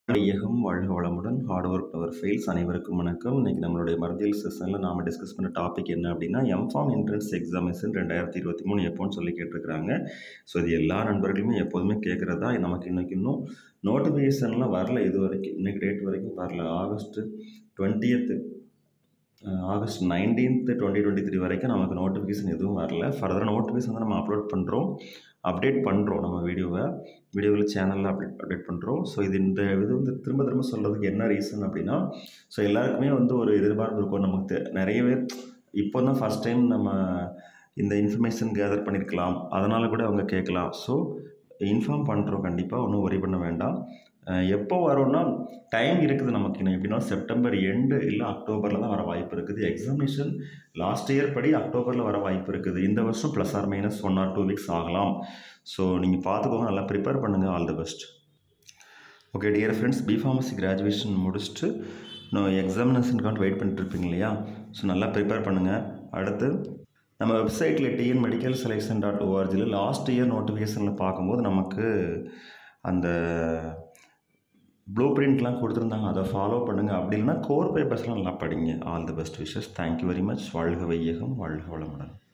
வையகம் வாழ்க வளமுடன் ஹார்ட் ஒர்க் அவர் ஃபெயில்ஸ் அனைவருக்கும் வணக்கம் இன்றைக்கி நம்மளுடைய மருந்தியல் செஷனில் நாம் டிஸ்கஸ் பண்ண டாபிக் என்ன அப்படின்னா எம்ஃபார்ம் என்ட்ரன்ஸ் எக்ஸாமினேஷன் ரெண்டாயிரத்தி இருபத்தி மூணு எப்போன்னு சொல்லி கேட்டிருக்கிறாங்க ஸோ இது எல்லா நண்பர்களுமே எப்போதுமே கேட்குறதா நமக்கு இன்றைக்கி இன்னும் நோட்டிஃபிகேஷன்லாம் வரல இது வரைக்கும் இன்றைக்கி டேட் வரைக்கும் வரல August twentieth August nineteenth twenty twenty three வரைக்கும் நமக்கு நோட்டிஃபிகேஷன் எதுவும் வரல ஃபர்தராக நோட்டிஃபிகேஷன் வந்து நம்ம அப்லோட் பண்ணுறோம் அப்டேட் பண்ணுறோம் நம்ம வீடியோவை வீடியோவில் சேனலில் அப்டேட் அப்டேட் பண்ணுறோம் ஸோ இது இந்த இது வந்து திரும்ப திரும்ப சொல்கிறதுக்கு என்ன ரீசன் அப்படின்னா ஸோ எல்லாருக்குமே வந்து ஒரு எதிர்பார்ப்பு இருக்கும் நமக்கு தெ- நிறையவே இப்போ தான் ஃபஸ்ட் டைம் நம்ம இந்த இன்ஃபர்மேஷன் கேதர் பண்ணியிருக்கலாம் அதனால் கூட அவங்க கேட்கலாம் ஸோ இன்ஃபார்ம் பண்ணுறோம் கண்டிப்பாக ஒன்றும் worry பண்ண வேண்டாம் அஹ் எப்போ வரும்னா டைம் இருக்குது நமக்கு இன்னும் எப்படின்னா செப்டம்பர் எண்டு இல்லை அக்டோபரில் தான் வர வாய்ப்பு இருக்குது எக்ஸாமினேஷன் லாஸ்ட் இயர் படி அக்டோபரில் வர வாய்ப்பு இருக்குது இந்த வருஷம் plus or minus one or two weeks ஆகலாம் ஸோ நீங்கள் பார்த்துக்கோங்க நல்லா ப்ரிப்பேர் பண்ணுங்கள் all the best okay dear friends B pharmacy graduation முடிச்சுட்டு இன்னும் எக்ஸாமினேஷனுக்காக வெயிட் பண்ணிட்டு இருப்பீங்க இல்லையா ஸோ நல்லா ப்ரிப்பேர் பண்ணுங்கள் அடுத்து நம்ம வெப்சைட்டில் டிஎன் மெடிக்கல் செலெக்ஷன் டாட் ஓஆர்ஜியில் லாஸ்ட் இயர் நோட்டிஃபிகேஷனில் பார்க்கும்போது நமக்கு அந்த ப்ளூ பிரிண்ட்லாம் கொடுத்துருந்தாங்க அதை ஃபாலோ பண்ணுங்கள் அப்படி இல்லைன்னா கோர் பேப்பர்ஸ்லாம் நல்லா படிங்க all the best wishes thank you very much வாழ்க வையகம் வாழ்க வளமுடன்